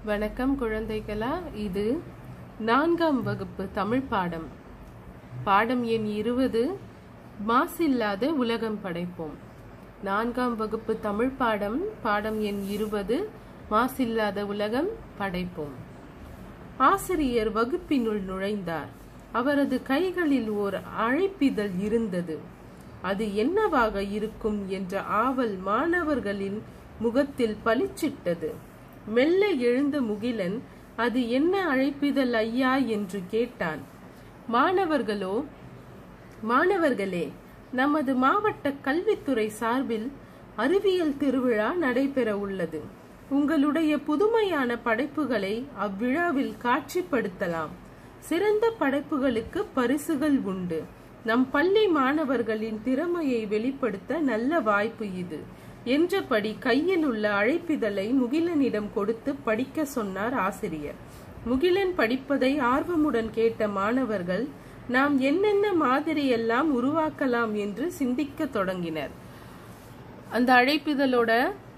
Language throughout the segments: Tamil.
வணக்கம் குழந்தைகளா இது நான்காம் வகுப்பு தமிழ் பாடம் பாடம் எண் இருபது மாசில்லாத உலகம் படைப்போம் நான்காம் வகுப்பு தமிழ் பாடம் பாடம் எண் இருபது மாசில்லாத உலகம் படைப்போம் ஆசிரியர் வகுப்பினுள் நுழைந்தார் அவரது கைகளில் ஓர் அழைப்பிதழ் இருந்தது அது என்னவாக இருக்கும் என்ற ஆவல் மாணவர்களின் முகத்தில் பளிச்சிட்டது மெல்ல எழுந்த முகிலன் அது என்ன அழைப்பிதழ் ஐயா என்று கேட்டான் மாணவர்களோ மாணவர்களே நமது மாவட்ட கல்வித்துறை சார்பில் அறிவியல் திருவிழா நடைபெற உள்ளது உங்களுடைய புதுமையான படைப்புகளை அவ்விழாவில் காட்சிப்படுத்தலாம் சிறந்த படைப்புகளுக்கு பரிசுகள் உண்டு நம் பள்ளி மாணவர்களின் திறமையை வெளிப்படுத்த நல்ல வாய்ப்பு இது என்றபடி கையில் உள்ள அழைப்பிதழை முகிலனிடம் கொடுத்து படிக்க சொன்னார் ஆசிரியர் முகிலன் படிப்பதை ஆர்வமுடன் கேட்ட மாணவர்கள் நாம் என்னென்ன மாதிரியெல்லாம் உருவாக்கலாம் என்று சிந்திக்க தொடங்கினர் அந்த அழைப்பிதழோட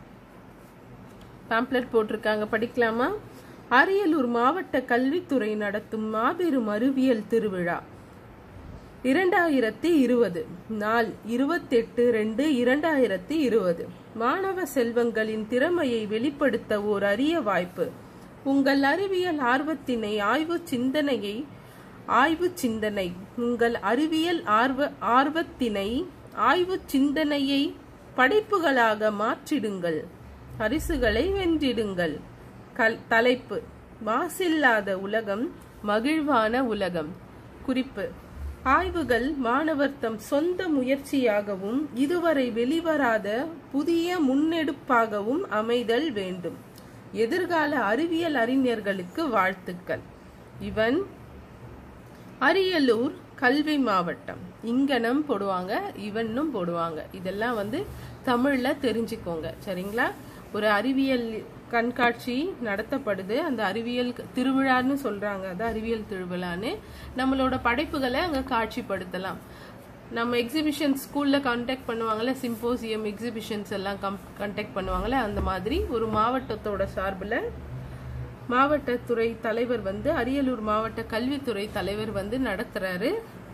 பாம்ப்ளெட் போட்டிருக்காங்க படிக்கலாமா அரியலூர் மாவட்ட கல்வித்துறை நடத்தும் மாபெரும் அறிவியல் திருவிழா இரண்டாயிரத்தி இருபது நாள் இருபத்தெட்டு ரெண்டு இரண்டாயிரத்தி இருபது மாணவ செல்வங்களின் திறமையை வெளிப்படுத்த ஓர் அரிய வாய்ப்பு உங்கள் அறிவியல் ஆர்வத்தினை ஆய்வு சிந்தனையை ஆய்வு சிந்தனை உங்கள் அறிவியல் ஆர்வ ஆர்வத்தினை ஆய்வு சிந்தனையை படைப்புகளாக மாற்றிடுங்கள் பரிசுகளை வென்றிடுங்கள் கல் தலைப்பு மாசில்லாத உலகம் மகிழ்வான உலகம் குறிப்பு ஆய்வுகள் மாணவர் தம் சொந்த முயற்சியாகவும் இதுவரை வெளிவராத புதிய முன்னெடுப்பாகவும் அமைதல் வேண்டும் எதிர்கால அறிவியல் அறிஞர்களுக்கு வாழ்த்துக்கள் இவன் அரியலூர் கல்வி மாவட்டம் இங்கனம் போடுவாங்க இவன்னும் போடுவாங்க இதெல்லாம் வந்து தமிழ்ல தெரிஞ்சுக்கோங்க சரிங்களா ஒரு அறிவியல் கண்காட்சி நடத்தப்படுது அந்த அறிவியல் திருவிழான்னு சொல்றாங்க அது அறிவியல் திருவிழான்னு நம்மளோட படைப்புகளை அங்க காட்சிப்படுத்தலாம் நம்ம எக்ஸிபிஷன் ஸ்கூல்ல கான்டாக்ட் பண்ணுவாங்கல்ல சிம்போசியம் எக்ஸிபிஷன்ஸ் எல்லாம் கான்டாக்ட் பண்ணுவாங்கல்ல அந்த மாதிரி ஒரு மாவட்டத்தோட சார்பில் மாவட்டத்துறை தலைவர் வந்து அரியலூர் மாவட்ட கல்வித்துறை தலைவர் வந்து நடத்துறாரு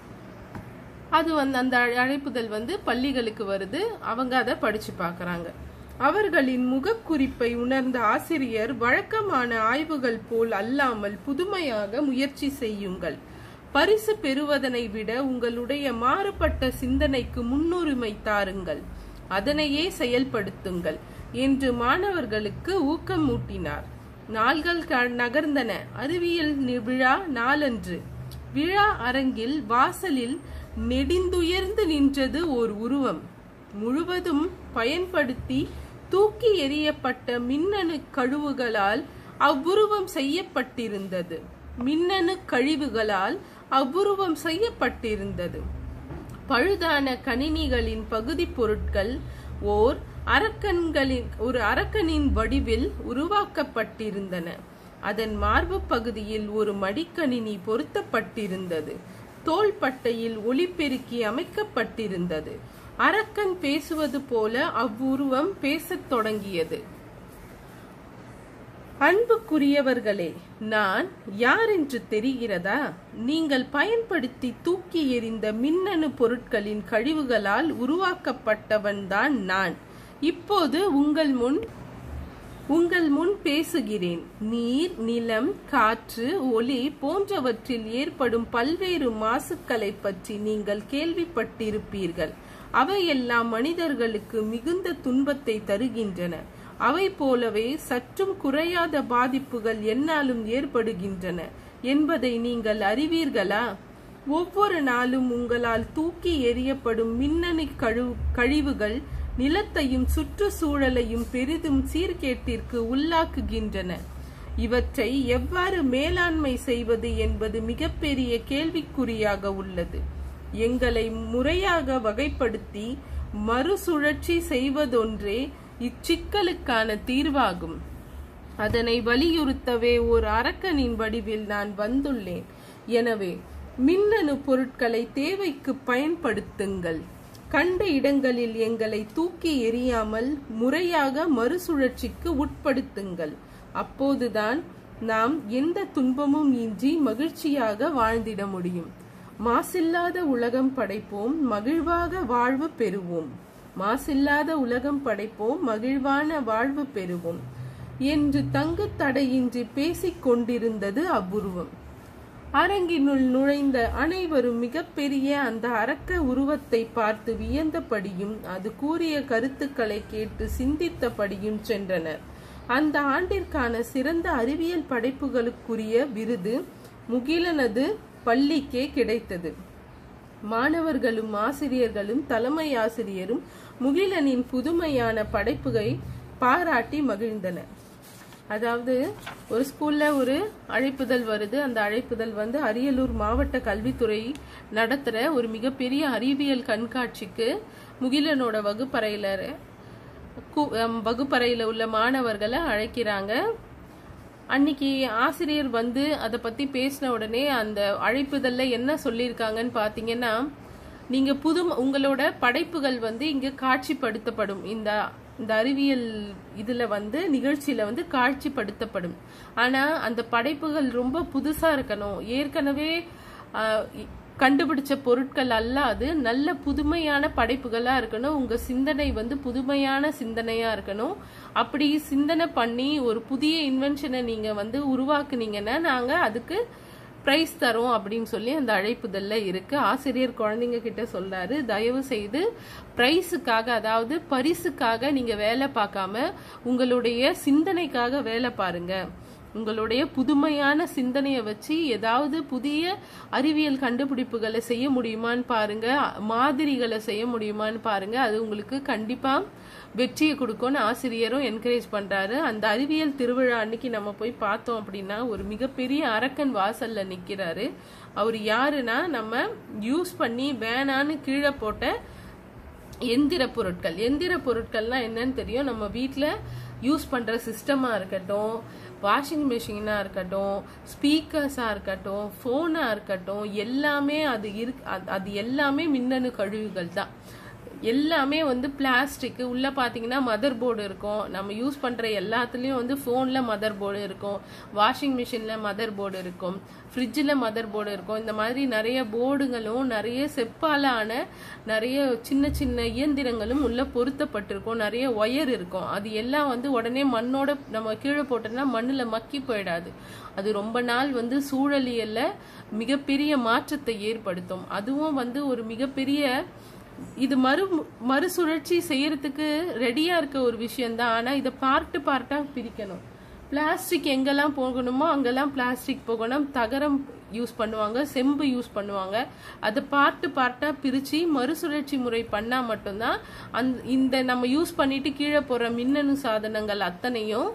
அது வந்து அந்த அழைப்புதல் வந்து பள்ளிகளுக்கு வருது அவங்க அதை படிச்சு பார்க்கறாங்க அவர்களின் முகக்குறிப்பை உணர்ந்த ஆசிரியர் வழக்கமான ஆய்வுகள் போல் அல்லாமல் புதுமையாக முயற்சி செய்யுங்கள் பரிசு பெறுவதனை விட உங்களுடைய மாறுபட்ட சிந்தனைக்கு முன்னுரிமை தாருங்கள் அதனையே செயல்படுத்துங்கள் என்று மாணவர்களுக்கு ஊக்கமூட்டினார் நாள்கள் நகர்ந்தன அறிவியல் விழா நாளன்று விழா அரங்கில் வாசலில் நெடிந்துயர்ந்து நின்றது ஓர் உருவம் முழுவதும் பயன்படுத்தி தூக்கி எறியப்பட்ட மின்னணு கழிவுகளால் அவ்வுருவம் செய்யப்பட்டிருந்தது மின்னணு கழிவுகளால் அவ்வுருவம் செய்யப்பட்டிருந்தது பழுதான கணினிகளின் பகுதி பொருட்கள் ஓர் அரக்கன்களின் ஒரு அரக்கனின் வடிவில் உருவாக்கப்பட்டிருந்தன அதன் மார்பு பகுதியில் ஒரு மடிக்கணினி பொருத்தப்பட்டிருந்தது தோள்பட்டையில் ஒளிபெருக்கி அமைக்கப்பட்டிருந்தது அரக்கன் பேசுவது போல அவ்வுருவம் பேசத் தொடங்கியது அன்புக்குரியவர்களே நான் யார் என்று தெரிகிறதா நீங்கள் பயன்படுத்தி தூக்கி எறிந்த மின்னணு பொருட்களின் கழிவுகளால் உருவாக்கப்பட்டவன்தான் நான் இப்போது உங்கள் முன் உங்கள் முன் பேசுகிறேன் நீர் நிலம் காற்று ஒளி போன்றவற்றில் ஏற்படும் பல்வேறு மாசுக்களை பற்றி நீங்கள் கேள்விப்பட்டிருப்பீர்கள் அவையெல்லாம் மனிதர்களுக்கு மிகுந்த துன்பத்தை தருகின்றன அவை போலவே சற்றும் குறையாத பாதிப்புகள் என்னாலும் ஏற்படுகின்றன என்பதை நீங்கள் அறிவீர்களா ஒவ்வொரு நாளும் உங்களால் தூக்கி எறியப்படும் மின்னணு கழிவுகள் நிலத்தையும் சுற்றுச்சூழலையும் பெரிதும் சீர்கேட்டிற்கு உள்ளாக்குகின்றன இவற்றை எவ்வாறு மேலாண்மை செய்வது என்பது மிகப்பெரிய கேள்விக்குறியாக உள்ளது எங்களை முறையாக வகைப்படுத்தி மறுசுழற்சி செய்வதொன்றே இச்சிக்கலுக்கான தீர்வாகும் அதனை வலியுறுத்தவே ஒரு அரக்கனின் வடிவில் நான் வந்துள்ளேன் எனவே மின்னணு பொருட்களை தேவைக்கு பயன்படுத்துங்கள் கண்ட இடங்களில் எங்களை தூக்கி எறியாமல் முறையாக மறுசுழற்சிக்கு உட்படுத்துங்கள் அப்போதுதான் நாம் எந்த துன்பமும் இன்றி மகிழ்ச்சியாக வாழ்ந்திட முடியும் மாசில்லாத உலகம் படைப்போம் மகிழ்வாக வாழ்வு பெறுவோம் மாசில்லாத உலகம் படைப்போம் மகிழ்வான வாழ்வு பெறுவோம் என்று தங்கு தடையின்றி பேசிக் கொண்டிருந்தது அவ்வுருவம் அரங்கினுள் நுழைந்த அனைவரும் மிகப்பெரிய அந்த அரக்க உருவத்தை பார்த்து வியந்தபடியும் அது கூறிய கருத்துக்களை கேட்டு சிந்தித்தபடியும் சென்றனர் அந்த ஆண்டிற்கான சிறந்த அறிவியல் படைப்புகளுக்குரிய விருது முகிலனது பள்ளிக்கே கிடைத்தது மாணவர்களும் ஆசிரியர்களும் தலைமை ஆசிரியரும் முகிலனின் புதுமையான படைப்புகளை பாராட்டி மகிழ்ந்தனர் அதாவது ஒரு ஸ்கூல்ல ஒரு அழைப்புதல் வருது அந்த அழைப்புதல் வந்து அரியலூர் மாவட்ட கல்வித்துறை நடத்துற ஒரு மிகப்பெரிய அறிவியல் கண்காட்சிக்கு முகிலனோட வகுப்பறையில கு- அம், வகுப்பறையில உள்ள மாணவர்களை அழைக்கிறாங்க அன்னைக்கு ஆசிரியர் வந்து அதை பத்தி பேசின உடனே அந்த அழைப்புதல்ல என்ன சொல்லியிருக்காங்கன்னு பாத்தீங்கன்னா நீங்க புது உங்களோட படைப்புகள் வந்து இங்க காட்சிப்படுத்தப்படும் இந்த இந்த அறிவியல் இதுல வந்து நிகழ்ச்சியில வந்து காட்சிப்படுத்தப்படும் ஆனா அந்த படைப்புகள் ரொம்ப புதுசா இருக்கணும் ஏற்கனவே ஆஹ், இ- கண்டுபிடிச்ச பொருட்கள் அல்லாது நல்ல புதுமையான படைப்புகளா இருக்கணும் உங்க சிந்தனை வந்து புதுமையான சிந்தனையா இருக்கணும் அப்படி சிந்தனை பண்ணி ஒரு புதிய இன்வென்ஷனை நீங்க வந்து உருவாக்குனீங்கன்னா நாங்க அதுக்கு பிரைஸ் தரோம் அப்படின்னு சொல்லி அந்த அழைப்புதல்ல இருக்கு ஆசிரியர் குழந்தைங்க கிட்ட சொல்றாரு தயவு செய்து பிரைஸுக்காக அதாவது பரிசுக்காக நீங்க வேலை பார்க்காம உங்களுடைய சிந்தனைக்காக வேலை பாருங்க உங்களுடைய புதுமையான சிந்தனையை வச்சு ஏதாவது புதிய அறிவியல் கண்டுபிடிப்புகளை செய்ய முடியுமான்னு பாருங்க மாதிரிகளை செய்ய முடியுமான்னு பாருங்க அது உங்களுக்கு கண்டிப்பா வெற்றியை கொடுக்கும்னு ஆசிரியரும் என்கரேஜ் பண்றாரு அந்த அறிவியல் திருவிழா அன்னைக்கு நம்ம போய் பார்த்தோம் அப்படின்னா ஒரு மிகப்பெரிய அரக்கன் வாசல்ல நிக்கிறாரு அவர் யாருன்னா நம்ம யூஸ் பண்ணி வேணான்னு கீழே போட்ட எந்திர பொருட்கள் எந்திர பொருட்கள்னா என்னன்னு தெரியும் நம்ம வீட்டில் யூஸ் பண்ற சிஸ்டமா இருக்கட்டும் வாஷிங் மிஷினா இருக்கட்டும் ஸ்பீக்கர்ஸா இருக்கட்டும் ஃபோனா இருக்கட்டும் எல்லாமே அது இருக்கு அது- அது எல்லாமே மின்னணு கழிவுகள் தான் எல்லாமே வந்து பிளாஸ்டிக் உள்ள பாத்தீங்கன்னா மதர் போர்டு இருக்கும் நம்ம யூஸ் பண்ற எல்லாத்துலயும் வந்து போன்ல மதர் போர்டு இருக்கும் வாஷிங் மிஷின்ல மதர் போர்டு இருக்கும் ஃப்ரிட்ஜில் மதர் போர்டு இருக்கும் இந்த மாதிரி நிறைய போர்டுகளும் நிறைய செப்பால ஆன நிறைய சின்ன சின்ன இயந்திரங்களும் உள்ள பொருத்தப்பட்டிருக்கும் நிறைய ஒயர் இருக்கும் அது எல்லாம் வந்து உடனே மண்ணோட நம்ம கீழே போட்டோம்னா மண்ணுல மக்கி போயிடாது அது ரொம்ப நாள் வந்து சூழலியல்ல மிகப்பெரிய மாற்றத்தை ஏற்படுத்தும் அதுவும் வந்து ஒரு மிகப்பெரிய இது மறு மறுசுழற்சி செய்யறதுக்கு ரெடியா இருக்க ஒரு விஷயம்தான் ஆனா இதை பார்ட்டு பார்ட்டா பிரிக்கணும் பிளாஸ்டிக் எங்கெல்லாம் போகணுமோ அங்கெல்லாம் பிளாஸ்டிக் போகணும் தகரம் யூஸ் பண்ணுவாங்க செம்பு யூஸ் பண்ணுவாங்க அதை பார்ட்டு பார்ட்டா பிரிச்சு மறுசுழற்சி முறை பண்ணா மட்டும்தான் அந்த இந்த நம்ம யூஸ் பண்ணிட்டு கீழே போற மின்னணு சாதனங்கள் அத்தனையும்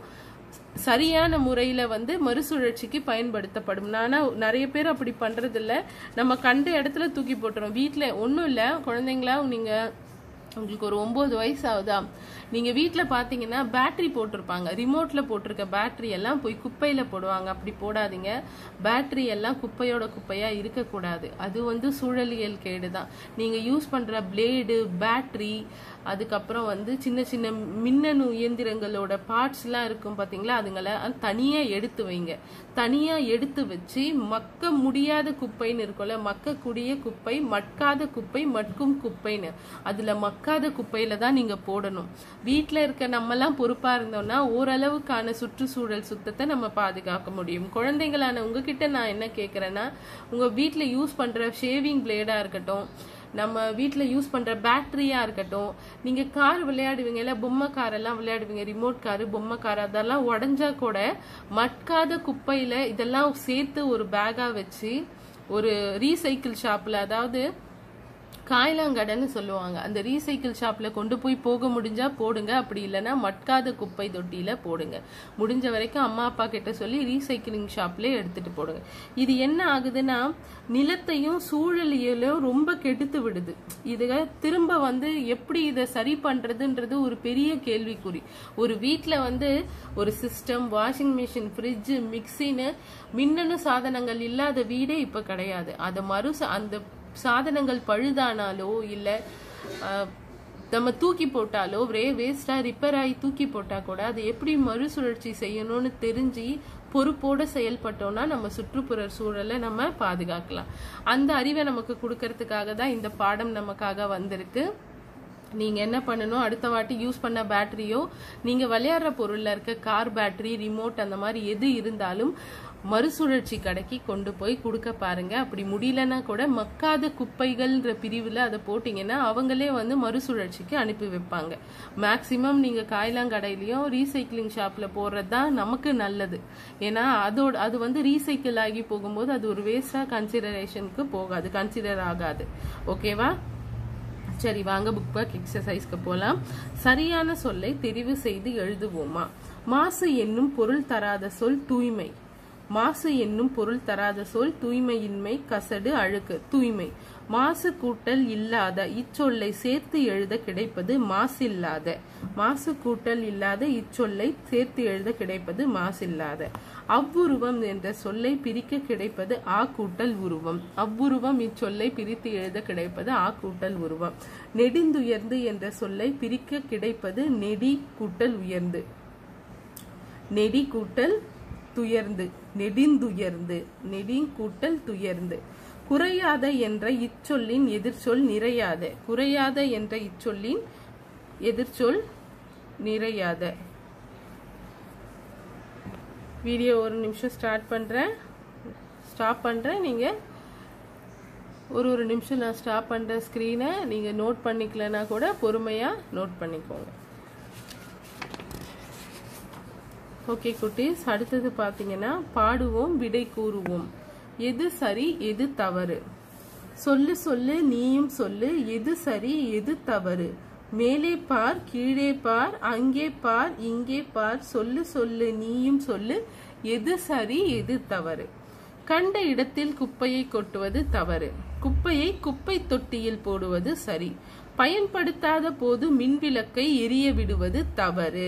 சரியான முறையில வந்து மறுசுழற்சிக்கு பயன்படுத்தப்படும் ஆனா நிறைய பேர் அப்படி பண்றது இல்ல நம்ம கண்ட இடத்துல தூக்கி போட்டுறோம் வீட்ல ஒண்ணும் இல்ல குழந்தைங்களா நீங்க உங்களுக்கு ஒரு ஒன்பது வயசு ஆகுதா நீங்க வீட்ல பாத்தீங்கன்னா பேட்டரி போட்டிருப்பாங்க ரிமோட்ல போட்டிருக்க பேட்டரி எல்லாம் போய் குப்பையில போடுவாங்க அப்படி போடாதீங்க பேட்டரி எல்லாம் குப்பையோட குப்பையா இருக்கக்கூடாது அது வந்து சூழலியல் கேடுதான் நீங்க யூஸ் பண்ற பிளேடு பேட்டரி அதுக்கப்புறம் வந்து சின்ன சின்ன மின்னணு இயந்திரங்களோட பார்ட்ஸ் எல்லாம் இருக்கும் பாத்தீங்களா அதுங்கள தனியா எடுத்து வைங்க தனியா எடுத்து வச்சு மக்க முடியாத குப்பைன்னு இருக்கும்ல மக்கக்கூடிய குப்பை மட்காத குப்பை மட்கும் குப்பைன்னு அதுல மக்காத குப்பையில தான் நீங்க போடணும் வீட்ல இருக்க நம்மலாம் பொறுப்பா இருந்தோம்னா ஓரளவுக்கான சுற்றுச்சூழல் சுத்தத்தை நம்ம பாதுகாக்க முடியும் குழந்தைங்களான உங்ககிட்ட நான் என்ன கேக்குறேன்னா உங்க வீட்ல யூஸ் பண்ற ஷேவிங் பிளேடா இருக்கட்டும் நம்ம வீட்டில் யூஸ் பண்ணுற பேட்டரியா இருக்கட்டும் நீங்கள் கார் விளையாடுவீங்கல்ல பொம்மை கார் எல்லாம் விளையாடுவீங்க ரிமோட் காரு பொம்மை கார் அதெல்லாம் உடஞ்சா கூட மட்காத குப்பையில் இதெல்லாம் சேர்த்து ஒரு பேக்காக வச்சு ஒரு ரீசைக்கிள் ஷாப்பில் அதாவது காய்லாங்கடைன்னு சொல்லுவாங்க அந்த ரீசைக்கிள் ஷாப்ல கொண்டு போய் போக முடிஞ்சா போடுங்க அப்படி இல்லைன்னா மட்காத குப்பை தொட்டியில போடுங்க முடிஞ்ச வரைக்கும் அம்மா அப்பா கிட்ட சொல்லி ரீசைக்கிளிங் ஷாப்ல எடுத்துட்டு போடுங்க இது என்ன ஆகுதுன்னா நிலத்தையும் சூழலியலையும் ரொம்ப கெடுத்து விடுது இதுக திரும்ப வந்து எப்படி இதை சரி பண்றதுன்றது ஒரு பெரிய கேள்விக்குறி ஒரு வீட்ல வந்து ஒரு சிஸ்டம் வாஷிங் மிஷின் ஃப்ரிட்ஜ் மிக்சின்னு மின்னணு சாதனங்கள் இல்லாத வீடே இப்ப கிடையாது அதை மறு அந்த சாதனங்கள் பழுதானாலோ இல்ல அஹ், நம்ம தூக்கி போட்டாலோ ஒரே வேஸ்டா ரிப்பேர் ஆகி தூக்கி போட்டா கூட அது எப்படி மறுசுழற்சி செய்யணும்னு தெரிஞ்சு பொறுப்போட செயல்பட்டோம்னா நம்ம சுற்றுப்புற சூழலை நம்ம பாதுகாக்கலாம் அந்த அறிவை நமக்கு கொடுக்கறதுக்காக தான் இந்த பாடம் நமக்காக வந்திருக்கு நீங்க என்ன பண்ணணும் அடுத்த வாட்டி யூஸ் பண்ண பேட்டரியோ நீங்க விளையாடுற பொருள்ல இருக்க கார் பேட்டரி ரிமோட் அந்த மாதிரி எது இருந்தாலும் மறுசுழற்சி கடைக்கு கொண்டு போய் கொடுக்க பாருங்க அப்படி முடியலன்னா கூட மக்காத குப்பைகள்ன்ற பிரிவில் அதை போட்டிங்கன்னா அவங்களே வந்து மறுசுழற்சிக்கு அனுப்பி வைப்பாங்க மேக்சிமம் நீங்கள் காய்லாங்கடையிலையும் ரீசைக்ளிங் ஷாப்பில் போடுறது தான் நமக்கு நல்லது ஏன்னா அதோட அது வந்து ரீசைக்கிள் ஆகி போகும்போது அது ஒரு வேஸ்டாக கன்சிடரேஷனுக்கு போகாது கன்சிடர் ஆகாது ஓகேவா சரி வாங்க புக் பேக் எக்ஸசைஸ்க்கு போலாம் சரியான சொல்லை தெரிவு செய்து எழுதுவோமா மாசு என்னும் பொருள் தராத சொல் தூய்மை மாசு என்னும் பொருள் தராத சொல் தூய்மையின்மை கசடு அழுக்கு தூய்மை மாசு கூட்டல் இல்லாத இச்சொல்லை சேர்த்து எழுத கிடைப்பது மாசில்லாத மாசு கூட்டல் இல்லாத இச்சொல்லை சேர்த்து எழுத கிடைப்பது மாசில்லாத அவ்வுருவம் என்ற சொல்லை பிரிக்க கிடைப்பது ஆ கூட்டல் உருவம் அவ்வுருவம் இச்சொல்லை பிரித்து எழுத கிடைப்பது ஆ கூட்டல் உருவம் நெடிந்துயர்ந்து என்ற சொல்லை பிரிக்க கிடைப்பது நெடி கூட்டல் உயர்ந்து நெடி கூட்டல் துயர்ந்து நெடிந்துயர்ந்து நெடி கூட்டல் துயர்ந்து குறையாத என்ற இச்சொல்லின் எதிர்ச்சொல் நிறையாத குறையாத என்ற இச்சொல்லின் எதிர்ச்சொல் நிறையாத வீடியோ ஒரு நிமிஷம் ஸ்டார்ட் பண்றேன் ஸ்டாப் பண்றேன் நீங்க ஒரு ஒரு நிமிஷம் நான் ஸ்டாப் பண்ற ஸ்க்ரீனை நீங்க நோட் பண்ணிக்கலனா கூட பொறுமையா நோட் பண்ணிக்கோங்க ஓகே குட்டீஸ் அடுத்தது பார்த்தீங்கன்னா பாடுவோம் விடை கூறுவோம் எது சரி எது தவறு சொல்லு சொல்லு நீயும் சொல்லு எது சரி எது தவறு மேலே பார் கீழே பார் அங்கே பார் இங்கே பார் சொல்லு சொல்லு நீயும் சொல்லு எது சரி எது தவறு கண்ட இடத்தில் குப்பையை கொட்டுவது தவறு குப்பையை குப்பை தொட்டியில் போடுவது சரி பயன்படுத்தாத போது மின்விளக்கை எரிய விடுவது தவறு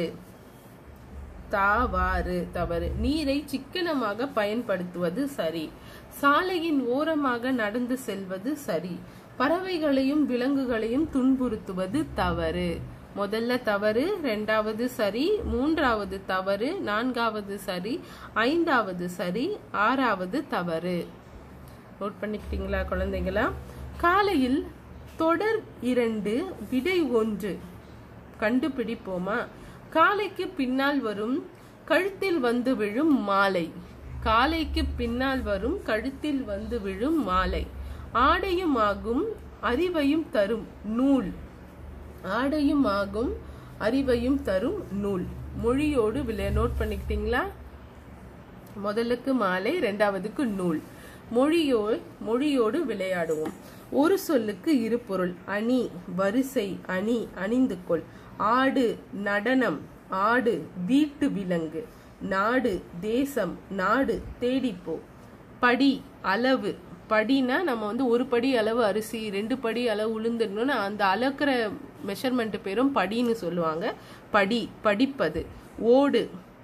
தாவாறு தவறு நீரை சிக்கனமாக பயன்படுத்துவது சரி சாலையின் ஓரமாக நடந்து செல்வது சரி பறவைகளையும் விலங்குகளையும் துன்புறுத்துவது தவறு முதல்ல தவறு ரெண்டாவது சரி மூன்றாவது தவறு நான்காவது சரி ஐந்தாவது சரி ஆறாவது தவறு நோட் பண்ணிக்கிட்டீங்களா குழந்தைங்களா காலையில் தொடர் இரண்டு விடை ஒன்று கண்டுபிடிப்போமா காலைக்கு பின்னால் வரும் கழுத்தில் வந்து விழும் மாலை காலைக்கு பின்னால் வரும் கழுத்தில் வந்து விழும் மாலை ஆடையும் ஆகும் அறிவையும் தரும் நூல் ஆடையும் ஆகும் அறிவையும் தரும் நூல் மொழியோடு விளைய நோட் பண்ணிக்கிட்டீங்களா முதலுக்கு மாலை ரெண்டாவதுக்கு நூல் மொழியோ மொழியோடு விளையாடுவோம் ஒரு சொல்லுக்கு இரு பொருள் அணி வரிசை அணி அணிந்து கொள் ஆடு நடனம் ஆடு வீட்டு விலங்கு நாடு தேசம் நாடு தேடிப்போ படி அளவு படினா நம்ம வந்து ஒரு படி அளவு அரிசி ரெண்டு படி அளவு உளுந்துடணும்னு அந்த அளக்குற மெஷர்மெண்ட் பேரும் படின்னு சொல்லுவாங்க படி படிப்பது ஓடு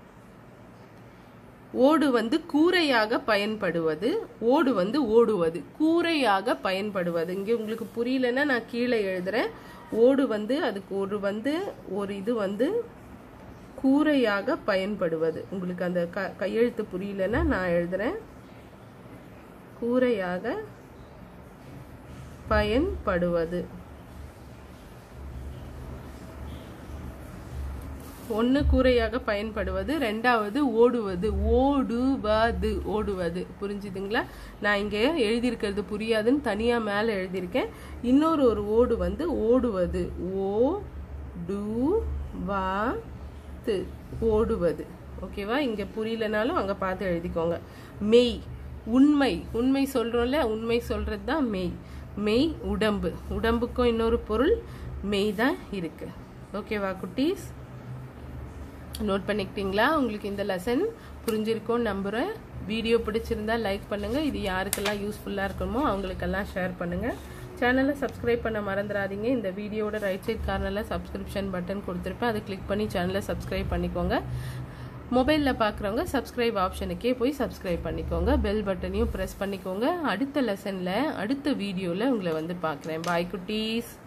ஓடு வந்து கூரையாக பயன்படுவது ஓடு வந்து ஓடுவது கூரையாக பயன்படுவது இங்கே உங்களுக்கு புரியலன்னா நான் கீழே எழுதுறேன் ஓடு வந்து அதுக்கு ஒரு வந்து ஒரு இது வந்து கூரையாக பயன்படுவது உங்களுக்கு அந்த க கையெழுத்து புரியலன்னா நான் எழுதுறேன் கூரையாக பயன்படுவது ஒன்று கூரையாக பயன்படுவது ரெண்டாவது ஓடுவது ஓடுவது ஓடுவது புரிஞ்சுதுங்களா நான் இங்கே எழுதியிருக்கிறது புரியாதுன்னு தனியாக மேலே எழுதியிருக்கேன் இன்னொரு ஒரு ஓடு வந்து ஓடுவது ஓ டு வா து ஓடுவது ஓகேவா இங்கே புரியலனாலும் அங்கே பார்த்து எழுதிக்கோங்க மெய் உண்மை உண்மை சொல்கிறோம்ல உண்மை சொல்கிறது தான் மெய் மெய் உடம்பு உடம்புக்கும் இன்னொரு பொருள் மெய் தான் இருக்கு ஓகேவா குட்டீஸ் நோட் பண்ணிக்கிட்டீங்களா உங்களுக்கு இந்த லெசன் புரிஞ்சிருக்கும்னு நம்புகிறேன் வீடியோ பிடிச்சிருந்தா லைக் பண்ணுங்கள் இது யாருக்கெல்லாம் யூஸ்ஃபுல்லாக இருக்குமோ அவங்களுக்கெல்லாம் ஷேர் பண்ணுங்கள் சேனலை சப்ஸ்கிரைப் பண்ண மறந்துடாதீங்க இந்த வீடியோட ரைட் சைட் கார்னரில் சப்ஸ்கிரிப்ஷன் பட்டன் கொடுத்துருப்பேன் அதை கிளிக் பண்ணி சேனலை சப்ஸ்கிரைப் பண்ணிக்கோங்க மொபைலில் பார்க்குறவங்க சப்ஸ்கிரைப் ஆப்ஷனுக்கே போய் சப்ஸ்கிரைப் பண்ணிக்கோங்க பெல் பட்டனையும் ப்ரெஸ் பண்ணிக்கோங்க அடுத்த லெசனில் அடுத்த வீடியோவில் உங்களை வந்து பார்க்குறேன் பாய் குட்டீஸ்